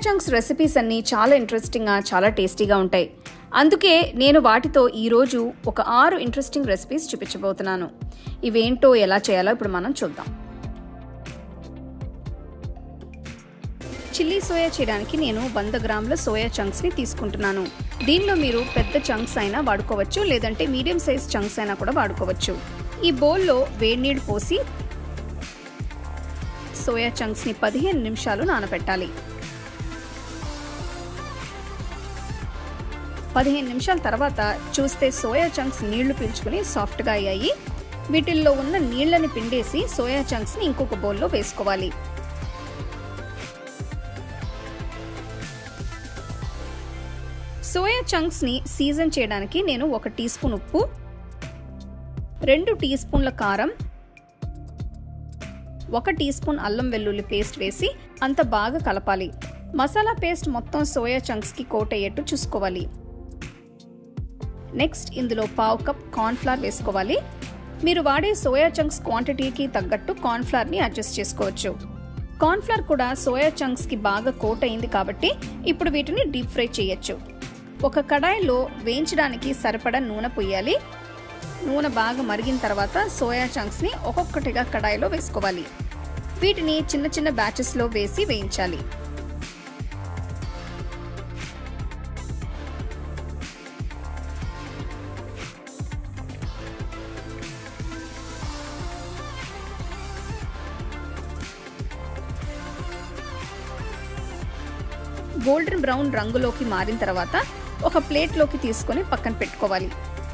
Chunks recipes అన్నీ చాలా ఇంట్రెస్టింగ్గా చాలా టేస్టీగా ఉంటాయి అందుకే నేను వాటితో ఈరోజు ఒక ఆరు ఇంట్రెస్టింగ్ రెసిపీస్ చూపించబోతున్నాను ఇవేంటో ఎలా చేయాలో ఇప్పుడు మనం చూద్దాం చిల్లీ సోయా చేయడానికి నేను వంద గ్రాముల సోయా చంక్స్ని తీసుకుంటున్నాను దీనిలో మీరు పెద్ద చంక్స్ అయినా వాడుకోవచ్చు లేదంటే మీడియం సైజ్ చంక్స్ అయినా కూడా వాడుకోవచ్చు ఈ బౌల్లో వేడి నీళ్ళు పోసి సోయా చంక్స్ని పదిహేను నిమిషాలు నానబెట్టాలి పదిహేను నిమిషాల తర్వాత చూస్తే సోయా చంక్స్ నీళ్లు పీల్చుకుని సాఫ్ట్గా అయ్యాయి వీటిల్లో ఉన్న నీళ్లని పిండేసి సోయా చంక్స్ని ఇంకొక బౌల్లో వేసుకోవాలి సోయా చంక్స్ని సీజన్ చేయడానికి నేను ఒక టీ స్పూన్ ఉప్పు రెండు టీ స్పూన్ల కారం ఒక టీ స్పూన్ అల్లం వెల్లుల్లి పేస్ట్ వేసి అంత బాగా కలపాలి మసాలా పేస్ట్ మొత్తం సోయా చంక్స్కి కోట్ అయ్యేట్టు చూసుకోవాలి నెక్స్ట్ ఇందులో పావు కప్ కార్న్ఫ్లవర్ వేసుకోవాలి మీరు వాడే సోయా చంక్స్ క్వాంటిటీకి తగ్గట్టు కార్న్ఫ్లవర్ని అడ్జస్ట్ చేసుకోవచ్చు కార్న్ఫ్లవర్ కూడా సోయా చంక్స్కి బాగా కోట్ అయింది కాబట్టి ఇప్పుడు వీటిని డీప్ ఫ్రై చేయొచ్చు ఒక కడాయిలో వేయించడానికి సరిపడా నూనె పొయ్యాలి నూనె బాగా మరిగిన తర్వాత సోయా చంక్స్ని ఒక్కొక్కటిగా కడాయిలో వేసుకోవాలి వీటిని చిన్న చిన్న బ్యాచెస్లో వేసి వేయించాలి గోల్డెన్ బ్రౌన్ రంగులోకి మారిన తర్వాత ఒక ప్లేట్లోకి తీసుకొని పక్కన పెట్టుకోవాలి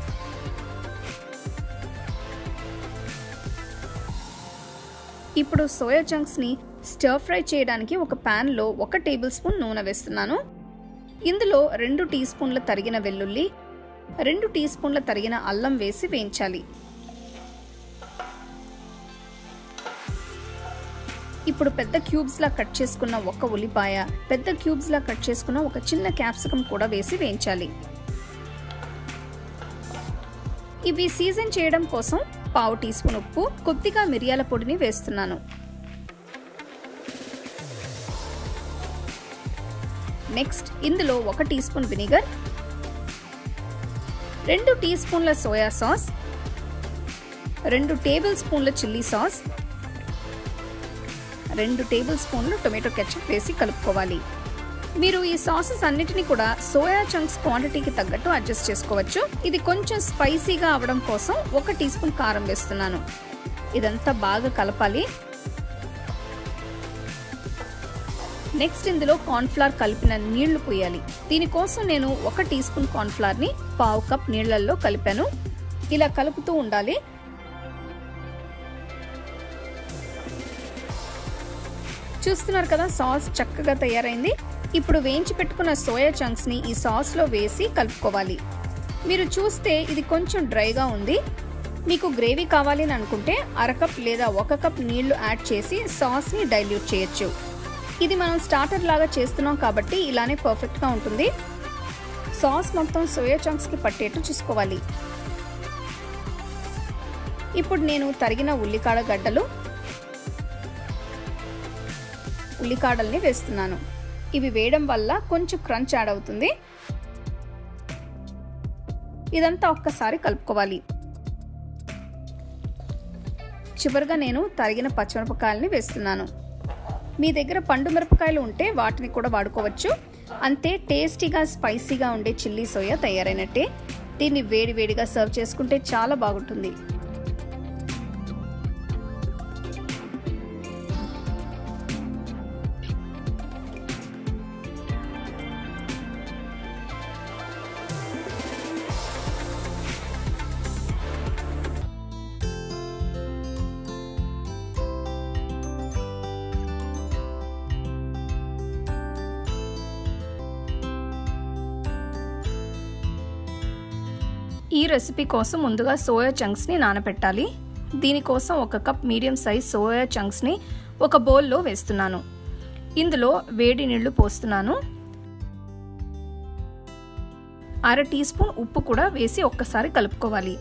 ఇప్పుడు సోయా చంక్స్ని స్టర్ ఫ్రై చేయడానికి ఒక ప్యాన్లో ఒక టేబుల్ స్పూన్ నూనె వేస్తున్నాను ఇందులో రెండు టీ స్పూన్ల తరిగిన వెల్లుల్లి రెండు టీ స్పూన్ల తరిగిన అల్లం వేసి వేయించాలి ఇప్పుడు పెద్ద క్యూబ్స్ లా కట్ చేసుకున్న ఒక ఉల్లిపాయ పెద్ద క్యూబ్స్ లా కట్ చేసుకున్న ఒక చిన్న క్యాప్సికం కూడా వేసి వేయించాలి ఇవి సీజన్ చేయడం కోసం పావు టీ స్పూన్ ఉప్పు కొద్దిగా మిరియాల పొడిని వేస్తున్నాను నెక్స్ట్ ఇందులో ఒక టీ స్పూన్ వినిగర్ రెండు టీ స్పూన్ల సోయా సాస్ రెండు టేబుల్ స్పూన్ల చిల్లీ సాస్ రెండు టేబుల్ స్పూన్లు టొమాటో కెచప్ వేసి కలుపుకోవాలి మీరు ఈ సాసెస్ అన్నిటిని కూడా సోయా చంక్స్ క్వాంటిటీకి తగ్గట్టు అడ్జస్ట్ చేసుకోవచ్చు ఇది కొంచెం స్పైసీగా అవడం కోసం ఒక టీ స్పూన్ కారం వేస్తున్నాను ఇదంతా బాగా కలపాలి నెక్స్ట్ ఇందులో కార్న్ఫ్లవర్ కలిపిన నీళ్లు పోయాలి దీనికోసం నేను ఒక టీ స్పూన్ కార్న్ఫ్లవర్ని పావు కప్ నీళ్లలో కలిపాను ఇలా కలుపుతూ ఉండాలి చూస్తున్నారు కదా సాస్ చక్కగా తయారైంది ఇప్పుడు వేయించి పెట్టుకున్న సోయా చంక్స్ని ఈ సాస్లో వేసి కలుపుకోవాలి మీరు చూస్తే ఇది కొంచెం డ్రైగా ఉంది మీకు గ్రేవీ కావాలి అని అనుకుంటే అరకప్ లేదా ఒక కప్ నీళ్లు యాడ్ చేసి సాస్ని డైల్యూట్ చేయొచ్చు ఇది మనం స్టార్టర్ లాగా చేస్తున్నాం కాబట్టి ఇలానే పర్ఫెక్ట్గా ఉంటుంది సాస్ మొత్తం సోయా చంక్స్కి పట్టేట్టు చూసుకోవాలి ఇప్పుడు నేను తరిగిన ఉల్లికాడ గడ్డలు ఉల్లికాడల్ని వేస్తున్నాను ఇవి వేయడం వల్ల కొంచెం క్రంచ్ యాడ్ అవుతుంది ఇదంతా ఒక్కసారి కలుపుకోవాలి చివరిగా నేను తరిగిన పచ్చిమిరపకాయలని వేస్తున్నాను మీ దగ్గర పండు మిరపకాయలు ఉంటే వాటిని కూడా వాడుకోవచ్చు అంతే టేస్టీగా స్పైసీగా ఉండే చిల్లీ సోయా తయారైనట్టే దీన్ని వేడి వేడిగా సర్వ్ చేసుకుంటే చాలా బాగుంటుంది ఈ రెసిపీ కోసం ముందుగా సోయా చంక్స్ని నానబెట్టాలి దీనికోసం ఒక కప్ మీడియం సైజ్ సోయా చంక్స్ని ఒక బౌల్లో వేస్తున్నాను ఇందులో వేడి నీళ్లు పోస్తున్నాను అర టీ స్పూన్ ఉప్పు కూడా వేసి ఒక్కసారి కలుపుకోవాలి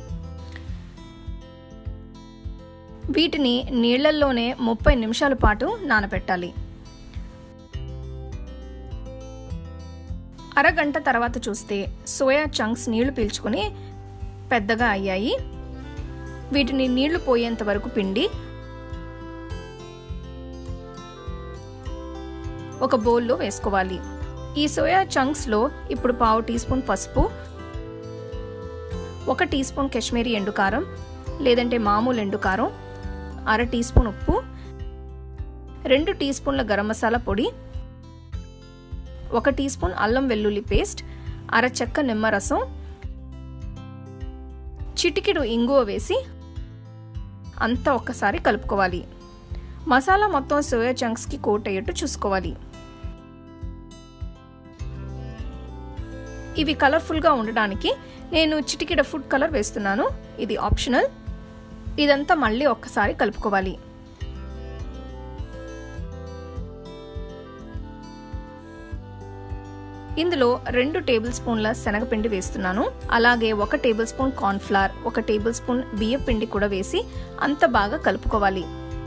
వీటిని నీళ్లల్లోనే ముప్పై నిమిషాల పాటు నానబెట్టాలి అరగంట తర్వాత చూస్తే సోయా చంక్స్ నీళ్లు పీల్చుకుని పెద్దగా అయ్యాయి వీటిని నీళ్లు పోయేంత వరకు పిండి ఒక బౌల్లో వేసుకోవాలి ఈ సోయా చంక్స్లో ఇప్పుడు పావు టీ స్పూన్ పసుపు ఒక టీ స్పూన్ కాశ్మీరీ ఎండుకారం లేదంటే మామూలు ఎండుకారం అర టీ స్పూన్ ఉప్పు రెండు టీ స్పూన్ల గరం మసాలా పొడి ఒక టీ స్పూన్ అల్లం వెల్లుల్లి పేస్ట్ అర చెక్క నిమ్మరసం చిటికెడు ఇంగువ వేసి అంతా ఒక్కసారి కలుపుకోవాలి మసాలా మొత్తం సోయా చంక్స్కి కోట్ అయ్యేట్టు చూసుకోవాలి ఇవి కలర్ఫుల్గా ఉండడానికి నేను చిటికెడ ఫుడ్ కలర్ వేస్తున్నాను ఇది ఆప్షనల్ ఇదంతా మళ్ళీ ఒక్కసారి కలుపుకోవాలి ఇందులో రెండు టేబుల్ స్పూన్ల శనగపిండి వేస్తున్నాను అలాగే ఒక టేబుల్ స్పూన్ కార్న్ఫ్లవర్ ఒక టేబుల్ స్పూన్ బియ్య పిండి కూడా వేసి అంత బాగా కలుపుకోవాలి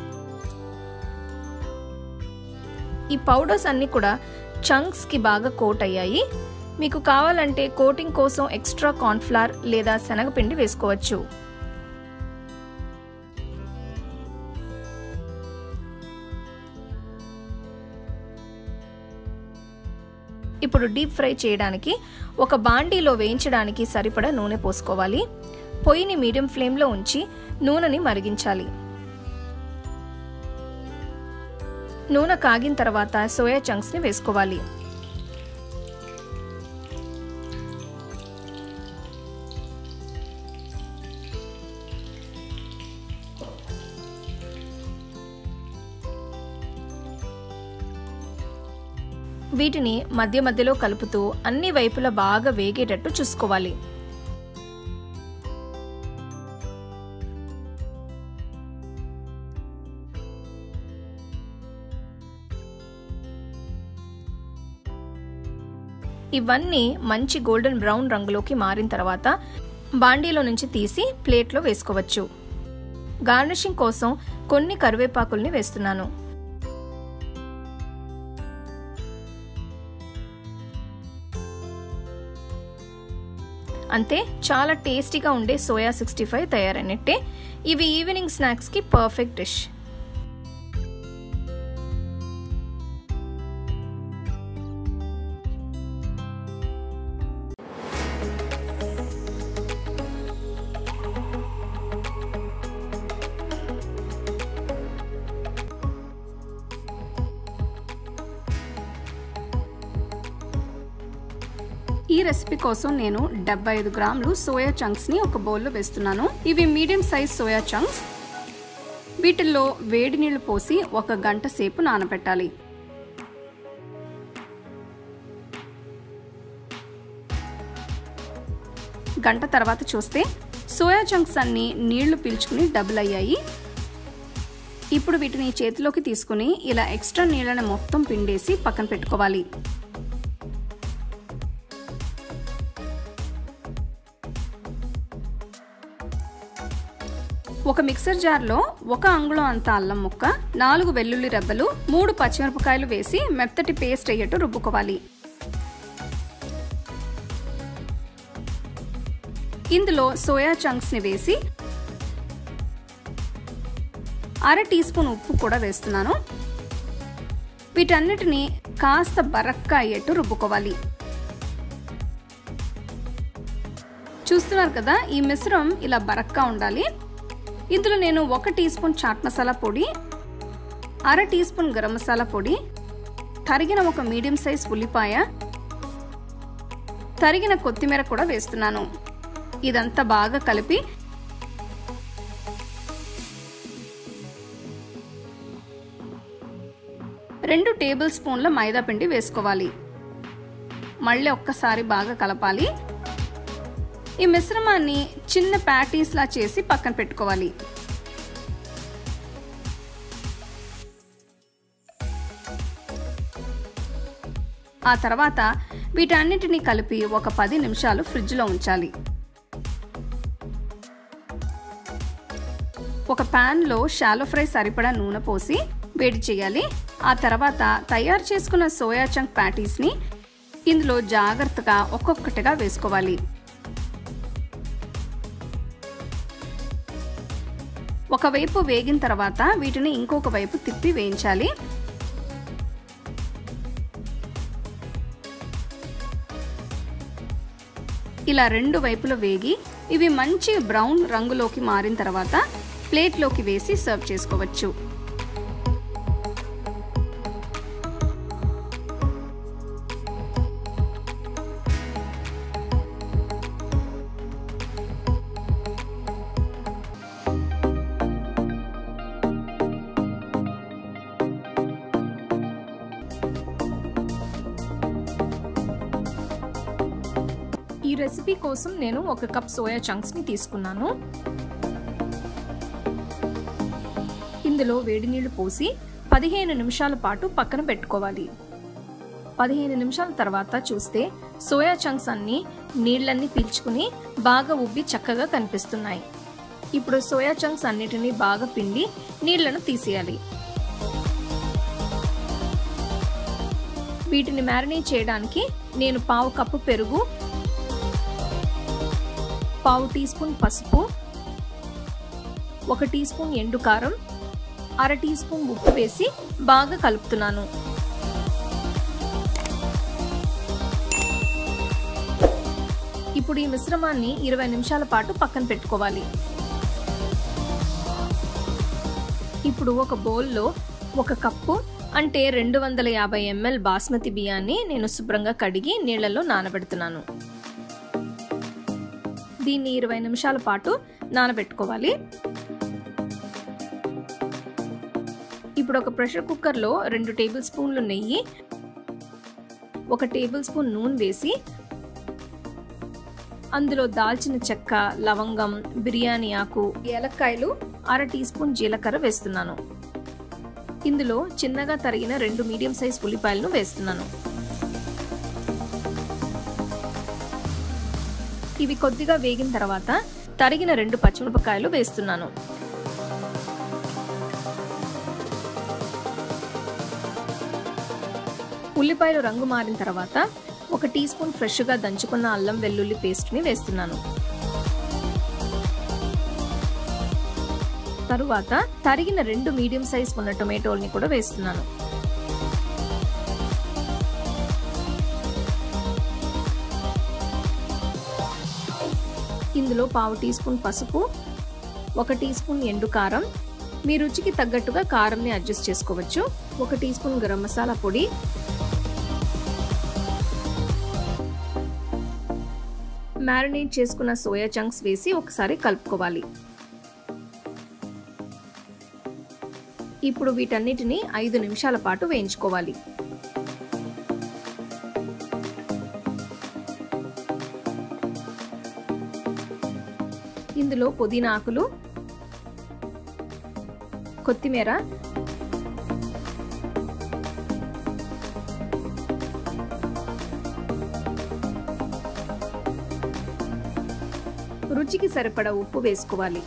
ఈ పౌడర్స్ అన్నీ కూడా చంక్స్కి బాగా కోట్ అయ్యాయి మీకు కావాలంటే కోటింగ్ కోసం ఎక్స్ట్రా కార్న్ఫ్లవర్ లేదా శనగపిండి వేసుకోవచ్చు ఇప్పుడు డీప్ ఫ్రై చేయడానికి ఒక బాండీలో వేయించడానికి సరిపడా నూనె పోసుకోవాలి పొయ్యిని మీడియం ఫ్లేమ్లో ఉంచి నూనెని మరిగించాలి నూనె కాగిన తర్వాత సోయా చంక్స్ని వేసుకోవాలి వీటిని మధ్య మధ్యలో కలుపుతూ అన్ని వైపులా బాగా వేగేటట్టు చూసుకోవాలి ఇవన్నీ మంచి గోల్డెన్ బ్రౌన్ రంగులోకి మారిన తర్వాత బాండీలో నుంచి తీసి ప్లేట్లో వేసుకోవచ్చు గార్నిషింగ్ కోసం కొన్ని కరివేపాకుల్ని వేస్తున్నాను అంతే చాలా టేస్టీగా ఉండే సోయా సిక్స్టీ ఫైవ్ తయారైనట్టే ఇవి ఈవినింగ్ స్నాక్స్కి పర్ఫెక్ట్ డిష్ ఈ రెసిపీ కోసం నేను డెబ్బై ఐదు గ్రాములు సోయా చంక్స్ని ఒక బౌల్లో వేస్తున్నాను ఇవి మీడియం సైజ్ సోయా చంక్స్ వీటిల్లో వేడి నీళ్లు పోసి ఒక గంట సేపు నానబెట్టాలి గంట తర్వాత చూస్తే సోయా చంక్స్ అన్ని నీళ్లు పీల్చుకుని డబుల్ అయ్యాయి ఇప్పుడు వీటిని చేతిలోకి తీసుకుని ఇలా ఎక్స్ట్రా నీళ్ళని మొత్తం పిండేసి పక్కన పెట్టుకోవాలి ఒక మిక్సర్ జార్లో ఒక అంగుళం అంత అల్లం ముక్క నాలుగు వెల్లుల్లి రెబ్బలు మూడు పచ్చిమిరపకాయలు వేసి మెత్తటి పేస్ట్ అయ్యేట్టు రుబ్బుకోవాలి ఇందులో సోయా చంక్స్ని వేసి అర టీ స్పూన్ ఉప్పు కూడా వేస్తున్నాను వీటన్నిటిని కాస్త బరక్క అయ్యేట్టు రుబ్బుకోవాలి చూస్తున్నారు కదా ఈ మిశ్రమం ఇలా బరక్గా ఉండాలి ఇందులో నేను ఒక టీ స్పూన్ చాట్ మసాలా పొడి అర టీ స్పూన్ గరం మసాలా పొడి తరిగిన ఒక మీడియం సైజ్ ఉల్లిపాయ తరిగిన కొత్తిమీర కూడా వేస్తున్నాను ఇదంతా బాగా కలిపి రెండు టేబుల్ స్పూన్ల మైదా పిండి వేసుకోవాలి మళ్ళీ ఒక్కసారి బాగా కలపాలి ఈ మిశ్రమాన్ని చిన్న ప్యాటీస్లా చేసి పక్కన పెట్టుకోవాలి ఆ తర్వాత వీటన్నిటిని కలిపి ఒక పది నిమిషాలు ఫ్రిడ్జ్లో ఉంచాలి ఒక ప్యాన్లో షాలో ఫ్రై సరిపడా నూనె పోసి వేడి చేయాలి ఆ తర్వాత తయారు చేసుకున్న సోయా చంక్ ప్యాటీస్ని ఇందులో జాగ్రత్తగా ఒక్కొక్కటిగా వేసుకోవాలి ఒకవైపు వేగిన తర్వాత వీటిని ఇంకొక వైపు తిప్పి వేయించాలి ఇలా రెండు వైపులు వేగి ఇవి మంచి బ్రౌన్ రంగులోకి మారిన తర్వాత ప్లేట్లోకి వేసి సర్వ్ చేసుకోవచ్చు ఈ రెసిపీ కోసం నేను ఒక కప్ సోయా చంక్స్ని తీసుకున్నాను ఇందులో వేడి నీళ్లు పోసి పదిహేను నిమిషాల పాటు పక్కన పెట్టుకోవాలి పదిహేను నిమిషాల తర్వాత చూస్తే సోయా చంక్స్ అన్ని నీళ్ళన్నీ పీల్చుకుని బాగా ఉబ్బి చక్కగా కనిపిస్తున్నాయి ఇప్పుడు సోయా చంక్స్ అన్నిటినీ బాగా పిండి నీళ్లను తీసేయాలి వీటిని మ్యారినేట్ చేయడానికి నేను పావు కప్పు పెరుగు పావు టీ స్పూన్ పసుపు ఒక టీ స్పూన్ ఎండు కారం అర టీ స్పూన్ ఉప్పు వేసి బాగా కలుపుతున్నాను ఇప్పుడు ఈ మిశ్రమాన్ని ఇరవై నిమిషాల పాటు పక్కన పెట్టుకోవాలి ఇప్పుడు ఒక బౌల్లో ఒక కప్పు అంటే రెండు వందల యాభై ఎంఎల్ బాస్మతి బియ్యాన్ని నేను శుభ్రంగా కడిగి నీళ్లలో నానబెడుతున్నాను దీన్ని ఇరవై నిమిషాల పాటు నానబెట్టుకోవాలి ఇప్పుడు ఒక ప్రెషర్ కుక్కర్లో రెండు టేబుల్ స్పూన్లు నెయ్యి ఒక టేబుల్ స్పూన్ నూనె వేసి అందులో దాల్చిన చెక్క లవంగం బిర్యానీ ఆకు ఏలక్కాయలు అర టీ స్పూన్ జీలకర్ర వేస్తున్నాను ఇందులో చిన్నగా తరిగిన రెండు మీడియం సైజ్ ఉల్లిపాయలను వేస్తున్నాను ఇవి కొద్దిగా వేగిన తర్వాత తరిగిన రెండు పచ్చిమిరపకాయలు వేస్తున్నాను ఉల్లిపాయలు రంగు మారిన తర్వాత ఒక టీ స్పూన్ ఫ్రెష్గా దంచుకున్న అల్లం వెల్లుల్లి పేస్ట్ని వేస్తున్నాను తరువాత తరిగిన రెండు మీడియం సైజ్ ఉన్న టొమాటోల్ని కూడా వేస్తున్నాను ఇందులో పావు టీ స్పూన్ పసుపు ఒక టీ స్పూన్ ఎండు కారం మీ రుచికి తగ్గట్టుగా కారంని అడ్జస్ట్ చేసుకోవచ్చు ఒక టీ స్పూన్ గరం మసాలా పొడి మ్యారినేట్ చేసుకున్న సోయా చంక్స్ వేసి ఒకసారి కలుపుకోవాలి ఇప్పుడు వీటన్నిటిని ఐదు నిమిషాల పాటు వేయించుకోవాలి ఇందులో పుదీనా ఆకులు కొత్తిమీర రుచికి సరిపడా ఉప్పు వేసుకోవాలి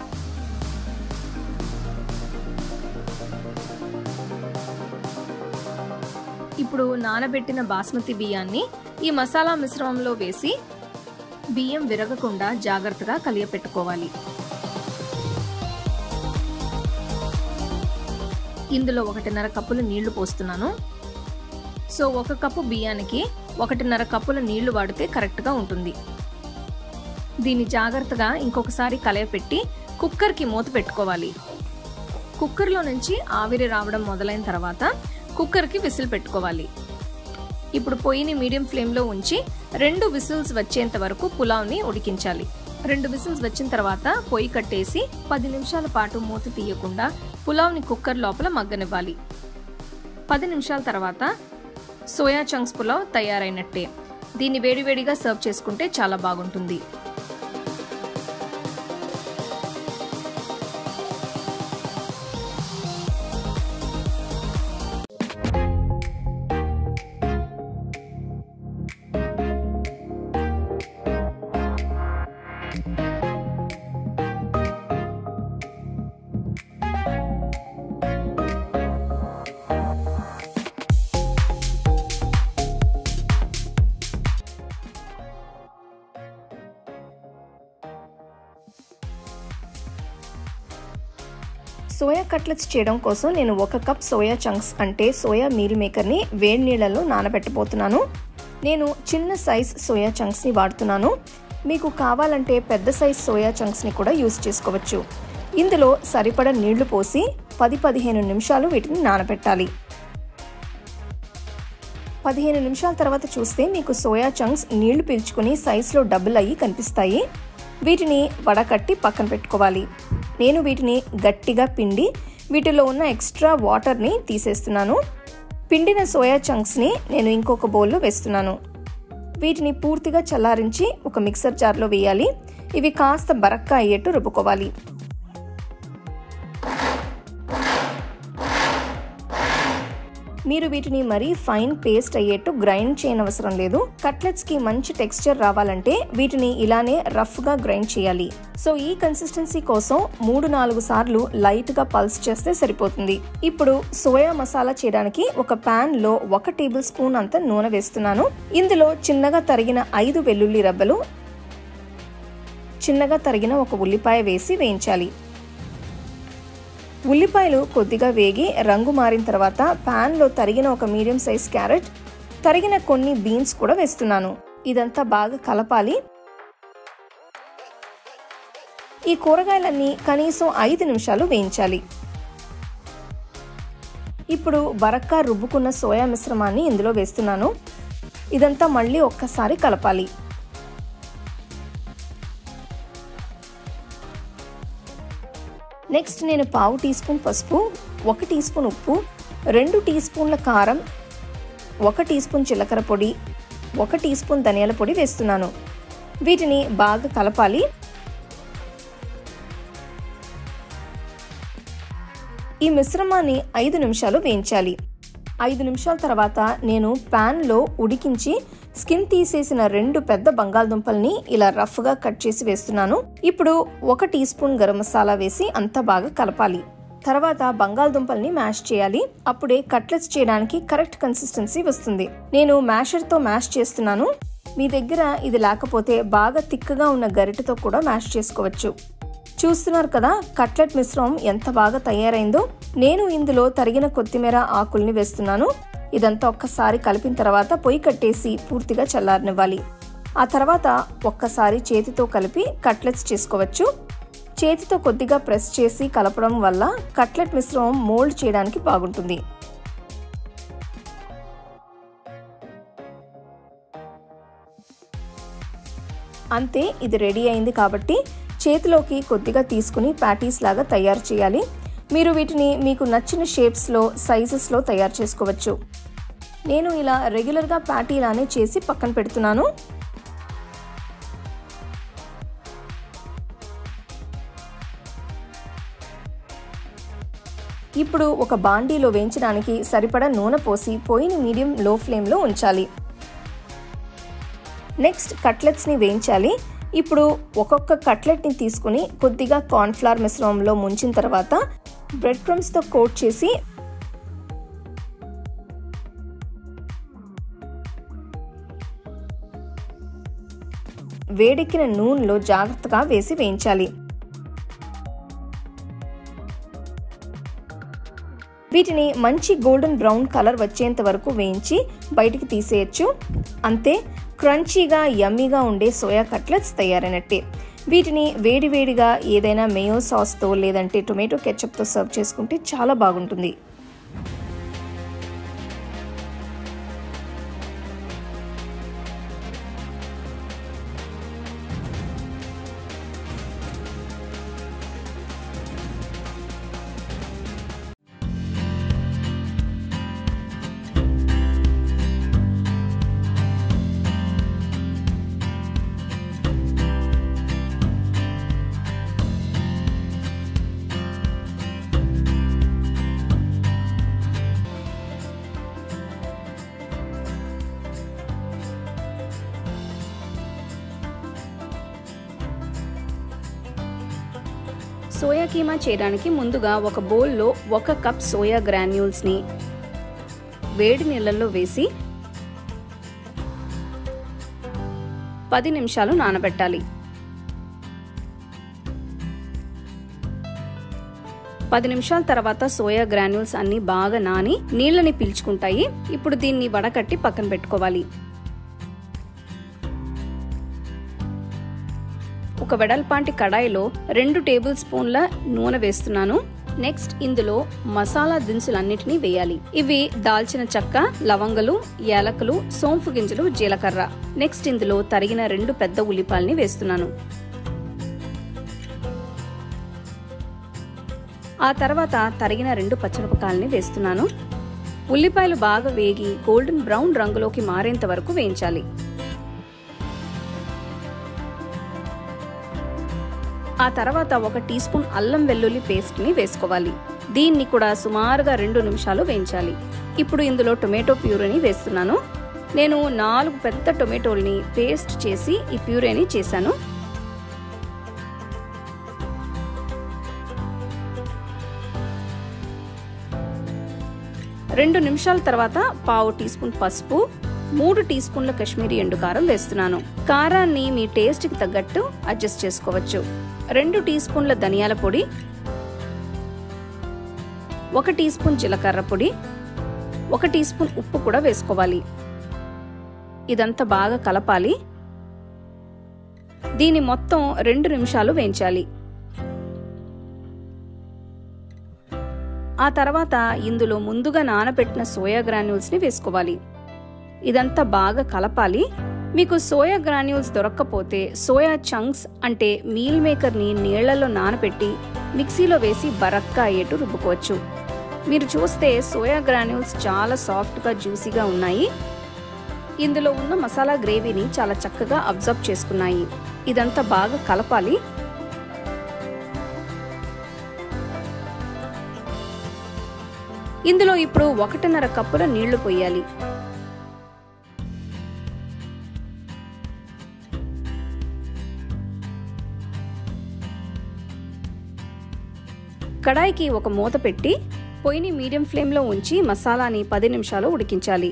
ఇప్పుడు నానబెట్టిన బాస్మతి బియ్యాన్ని ఈ మసాలా మిశ్రమంలో వేసి బియ్యం విరగకుండా జాగ్రత్తగా కలియపెట్టుకోవాలి ఇందులో ఒకటిన్నర కప్పులు నీళ్లు పోస్తున్నాను సో ఒక కప్పు బియ్యానికి ఒకటిన్నర కప్పుల నీళ్లు వాడితే కరెక్ట్గా ఉంటుంది దీన్ని జాగ్రత్తగా ఇంకొకసారి కలయపెట్టి కుక్కర్కి మూత పెట్టుకోవాలి కుక్కర్లో నుంచి ఆవిరి రావడం మొదలైన తర్వాత కుక్కర్కి విసిల్ పెట్టుకోవాలి ఇప్పుడు పొయ్యిని మీడియం ఫ్లేమ్లో ఉంచి రెండు విసిల్స్ వచ్చేంత వరకు పులావ్ని ఉడికించాలి రెండు విసిల్స్ వచ్చిన తర్వాత పొయ్యి కట్టేసి పది నిమిషాల పాటు మూత తీయకుండా పులావ్ని కుక్కర్ లోపల మగ్గనివ్వాలి పది నిమిషాల తర్వాత సోయా చంక్స్ పులావ్ తయారైనట్టే దీన్ని వేడివేడిగా సర్వ్ చేసుకుంటే చాలా బాగుంటుంది సోయా కట్లెట్స్ చేయడం కోసం నేను ఒక కప్ సోయా చంక్స్ అంటే సోయా మీల్ మేకర్ని వేడి నీళ్ళలో నానబెట్టబోతున్నాను నేను చిన్న సైజ్ సోయా చంక్స్ని వాడుతున్నాను మీకు కావాలంటే పెద్ద సైజ్ సోయా చంక్స్ని కూడా యూస్ చేసుకోవచ్చు ఇందులో సరిపడ నీళ్లు పోసి పది పదిహేను నిమిషాలు వీటిని నానబెట్టాలి పదిహేను నిమిషాల తర్వాత చూస్తే మీకు సోయా చంక్స్ నీళ్లు పీల్చుకుని సైజులో డబుల్ అయ్యి కనిపిస్తాయి వీటిని వడకట్టి పక్కన పెట్టుకోవాలి నేను వీటిని గట్టిగా పిండి వీటిలో ఉన్న ఎక్స్ట్రా వాటర్ని తీసేస్తున్నాను పిండిన సోయా చంక్స్ని నేను ఇంకొక బౌల్లో వేస్తున్నాను వీటిని పూర్తిగా చల్లారించి ఒక మిక్సర్ జార్లో వేయాలి ఇవి కాస్త బరక్కా అయ్యేట్టు రుబ్బుకోవాలి మీరు వీటిని మరీ ఫైన్ పేస్ట్ అయ్యేట్టు గ్రైండ్ చేయనవసరం లేదు కట్లెట్స్ కి మంచి టెక్స్చర్ రావాలంటే వీటిని ఇలానే రఫ్ గా గ్రైండ్ చేయాలి సో ఈ కన్సిస్టెన్సీ కోసం మూడు నాలుగు సార్లు లైట్ గా పల్స్ చేస్తే సరిపోతుంది ఇప్పుడు సోయా మసాలా చేయడానికి ఒక పాన్ లో ఒక టేబుల్ స్పూన్ అంత నూనె వేస్తున్నాను ఇందులో చిన్నగా తరిగిన ఐదు వెల్లుల్లి రబ్బలు చిన్నగా తరిగిన ఒక ఉల్లిపాయ వేసి వేయించాలి ఉల్లిపాయలు కొద్దిగా వేగి రంగు మారిన తర్వాత ప్యాన్లో తరిగిన ఒక మీడియం సైజ్ క్యారెట్ తరిగిన కొన్ని బీన్స్ కూడా వేస్తున్నాను ఇదంతా బాగా కలపాలి ఈ కూరగాయలన్నీ కనీసం ఐదు నిమిషాలు వేయించాలి ఇప్పుడు బరక్కా రుబ్బుకున్న సోయా మిశ్రమాన్ని ఇందులో వేస్తున్నాను ఇదంతా మళ్ళీ ఒక్కసారి కలపాలి నెక్స్ట్ నేను పావు టీ స్పూన్ పసుపు ఒక టీ స్పూన్ ఉప్పు రెండు టీ స్పూన్ల కారం ఒక టీ స్పూన్ జీలకర్ర పొడి ఒక టీ స్పూన్ ధనియాల పొడి వేస్తున్నాను వీటిని బాగా కలపాలి ఈ మిశ్రమాన్ని ఐదు నిమిషాలు వేయించాలి ఐదు నిమిషాల తర్వాత నేను ప్యాన్లో ఉడికించి స్కిన్ తీసేసిన రెండు పెద్ద బంగాళదుంపల్ని ఇలా రఫ్గా కట్ చేసి వేస్తున్నాను ఇప్పుడు ఒక టీ స్పూన్ గరం మసాలా వేసి అంతా బాగా కలపాలి తర్వాత బంగాళదుంపల్ని మ్యాష్ చేయాలి అప్పుడే కట్లెట్స్ చేయడానికి కరెక్ట్ కన్సిస్టెన్సీ వస్తుంది నేను మ్యాషర్తో మ్యాష్ చేస్తున్నాను మీ దగ్గర ఇది లేకపోతే బాగా తిక్కగా ఉన్న గరిటెతో కూడా మ్యాష్ చేసుకోవచ్చు చూస్తున్నారు కదా కట్లెట్ మిశ్రమం ఎంత బాగా తయారైందో నేను ఇందులో తరిగిన కొత్తిమీర ఆకుల్ని వేస్తున్నాను ఇదంతా ఒక్కసారి కలిపిన తర్వాత పొయ్యి కట్టేసి పూర్తిగా చల్లారనివ్వాలి ఆ తర్వాత ఒక్కసారి చేతితో కలిపి కట్లెట్స్ చేసుకోవచ్చు చేతితో కొద్దిగా ప్రెస్ చేసి కలపడం వల్ల కట్లెట్ మిశ్రమం మోల్డ్ చేయడానికి బాగుంటుంది అంతే ఇది రెడీ అయింది కాబట్టి చేతిలోకి కొద్దిగా తీసుకుని ప్యాటీస్ లాగా తయారు చేయాలి మీరు వీటిని మీకు నచ్చిన షేప్స్లో సైజెస్లో తయారు చేసుకోవచ్చు నేను ఇలా రెగ్యులర్గా ప్యాటీలానే చేసి పక్కన పెడుతున్నాను ఇప్పుడు ఒక బాండీలో వేయించడానికి సరిపడా నూనె పోసి పొయ్యిని మీడియం లో ఫ్లేమ్లో ఉంచాలి నెక్స్ట్ కట్లెట్స్ని వేయించాలి ఇప్పుడు ఒక్కొక్క కట్లెట్ని తీసుకుని కొద్దిగా కార్న్ఫ్లవర్ మిశ్రమంలో ముంచిన తర్వాత బ్రెడ్ క్రమ్స్తో కోట్ చేసి వేడెక్కిన నూనెలో జాగ్రత్తగా వేసి వేయించాలి వీటిని మంచి గోల్డెన్ బ్రౌన్ కలర్ వచ్చేంత వరకు వేయించి బయటికి తీసేయచ్చు అంతే క్రంచీగా యమ్మీగా ఉండే సోయా కట్లెట్స్ తయారైనట్టే వీటిని వేడివేడిగా ఏదైనా మేయో సాస్తో లేదంటే టొమాటో కెచప్తో సర్వ్ చేసుకుంటే చాలా బాగుంటుంది సోయా కీమా చేయడానికి ముందుగా ఒక బౌల్లో ఒక కప్ సోయా గ్రాన్యూల్స్ని వేడి నీళ్ళల్లో వేసి పది నిమిషాలు నానబెట్టాలి పది నిమిషాల తర్వాత సోయా గ్రాన్యూల్స్ అన్ని బాగా నాని నీళ్ళని పీల్చుకుంటాయి ఇప్పుడు దీన్ని వడకట్టి పక్కన పెట్టుకోవాలి ఒక వెడల్పాంటి కడాయిలో రెండు టేబుల్ స్పూన్ల నూనె వేస్తున్నాను నెక్స్ట్ ఇందులో మసాలా దినుసులన్నిటినీ వేయాలి ఇవి దాల్చిన చెక్క లవంగలు యాలకులు సోంపు గింజలు జీలకర్ర నెక్స్ట్ ఇందులో తరిగిన రెండు పెద్ద ఉల్లిపాయల్ని వేస్తున్నాను ఆ తర్వాత తరిగిన రెండు పచ్చిమిరపకాయలని వేస్తున్నాను ఉల్లిపాయలు బాగా వేగి గోల్డెన్ బ్రౌన్ రంగులోకి మారేంత వరకు వేయించాలి ఆ తర్వాత ఒక టీ స్పూన్ అల్లం వెల్లుల్లి పేస్ట్ని వేసుకోవాలి దీన్ని కూడా సుమారుగా రెండు నిమిషాలు వేయించాలి ఇప్పుడు ఇందులో టొమాటో ప్యూరీని వేస్తున్నాను నేను నాలుగు పెద్ద టొమాటోల్ని పేస్ట్ చేసి ఈ ప్యూరేని చేశాను రెండు నిమిషాల తర్వాత పావు టీ స్పూన్ పసుపు మూడు టీ స్పూన్ల కశ్మీరీ ఎండు కారం వేస్తున్నాను కారాన్ని మీ టేస్ట్కి తగ్గట్టు అడ్జస్ట్ చేసుకోవచ్చు రెండు టీ స్పూన్ల ధనియాల పొడి ఒక టీ స్పూన్ జీలకర్ర పొడి ఒక టీ స్పూన్ ఉప్పు కూడా వేసుకోవాలి ఇదంతా బాగా కలపాలి దీని మొత్తం రెండు నిమిషాలు వేయించాలి ఆ తర్వాత ఇందులో ముందుగా నానబెట్టిన సోయా గ్రాన్యూల్స్ని వేసుకోవాలి ఇదంతా బాగా కలపాలి మీకు సోయా గ్రాన్యూల్స్ దొరక్కపోతే సోయా చంక్స్ అంటే మీల్ మేకర్ని నీళ్లలో నానబెట్టి మిక్సీలో వేసి బరక్కా అయ్యేట్టు రుబ్బుకోవచ్చు మీరు చూస్తే సోయా గ్రాన్యూల్స్ చాలా సాఫ్ట్గా జ్యూసీగా ఉన్నాయి ఇందులో ఉన్న మసాలా గ్రేవీని చాలా చక్కగా అబ్జర్వ్ చేసుకున్నాయి ఇదంతా బాగా కలపాలి ఇందులో ఇప్పుడు ఒకటిన్నర కప్పుల నీళ్లు పోయాలి కడాయికి ఒక మూత పెట్టి పొయ్యిని మీడియం ఫ్లేమ్లో ఉంచి మసాలాని పది నిమిషాలు ఉడికించాలి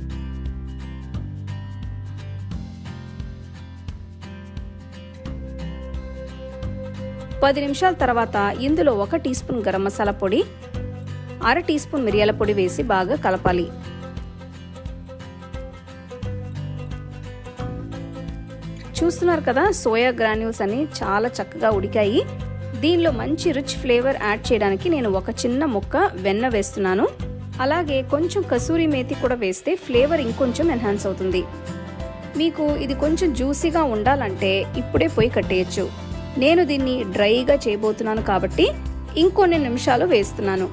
పది నిమిషాల తర్వాత ఇందులో ఒక టీ స్పూన్ గరం మసాలా పొడి అర టీ స్పూన్ మిరియాల పొడి వేసి బాగా కలపాలి చూస్తున్నారు కదా సోయా గ్రాన్యూల్స్ అని చాలా చక్కగా ఉడికాయి దీనిలో మంచి రిచ్ ఫ్లేవర్ యాడ్ చేయడానికి నేను ఒక చిన్న ముక్క వెన్న వేస్తున్నాను అలాగే కొంచెం కసూరి మేతి కూడా వేస్తే ఫ్లేవర్ ఇంకొంచెం ఎన్హాన్స్ అవుతుంది మీకు ఇది కొంచెం జ్యూసీగా ఉండాలంటే ఇప్పుడే పొయ్యి కట్టేయచ్చు నేను దీన్ని డ్రైగా చేయబోతున్నాను కాబట్టి ఇంకొన్ని నిమిషాలు వేస్తున్నాను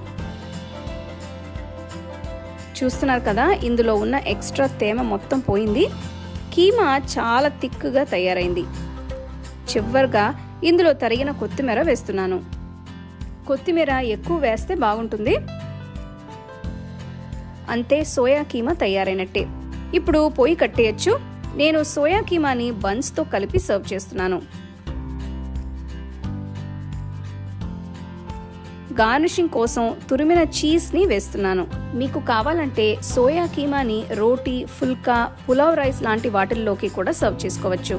చూస్తున్నారు కదా ఇందులో ఉన్న ఎక్స్ట్రా తేమ మొత్తం పోయింది కీమా చాలా థిక్గా తయారైంది చివరిగా ఇందులో తరిగిన కొత్తిమీర వేస్తున్నాను కొత్తిమీర ఎక్కువ వేస్తే బాగుంటుంది అంతే సోయా కీమా తయారైనట్టే ఇప్పుడు పొయ్యి కట్టేయచ్చు నేను సోయా కీమాని బన్స్తో కలిపి సర్వ్ చేస్తున్నాను గార్నిషింగ్ కోసం తురిమిన చీజ్ని వేస్తున్నాను మీకు కావాలంటే సోయా కీమాని రోటీ ఫుల్కా పులావ్ రైస్ లాంటి వాటిల్లోకి కూడా సర్వ్ చేసుకోవచ్చు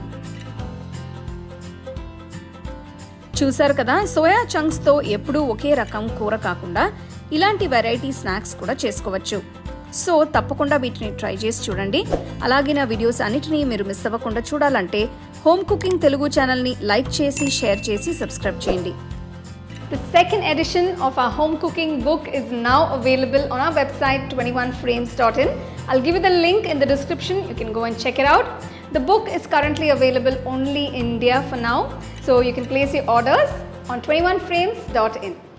చూసారు కదా సోయా చంక్స్తో ఎప్పుడూ ఒకే రకం కూర కాకుండా ఇలాంటి వెరైటీ స్నాక్స్ కూడా చేసుకోవచ్చు సో తప్పకుండా వీటిని ట్రై చేసి చూడండి అలాగే నా వీడియోస్ అన్నిటినీ మీరు మిస్ అవ్వకుండా చూడాలంటే హోమ్ కుకింగ్ తెలుగు ఛానల్ని లైక్ చేసి షేర్ చేసి సబ్స్క్రైబ్ చేయండి The second edition of our home cooking book is now available on our website 21frames.in. I'll give you the link in the description. You can go and check it out. The book is currently available only in India for now, so you can place your orders on 21frames.in.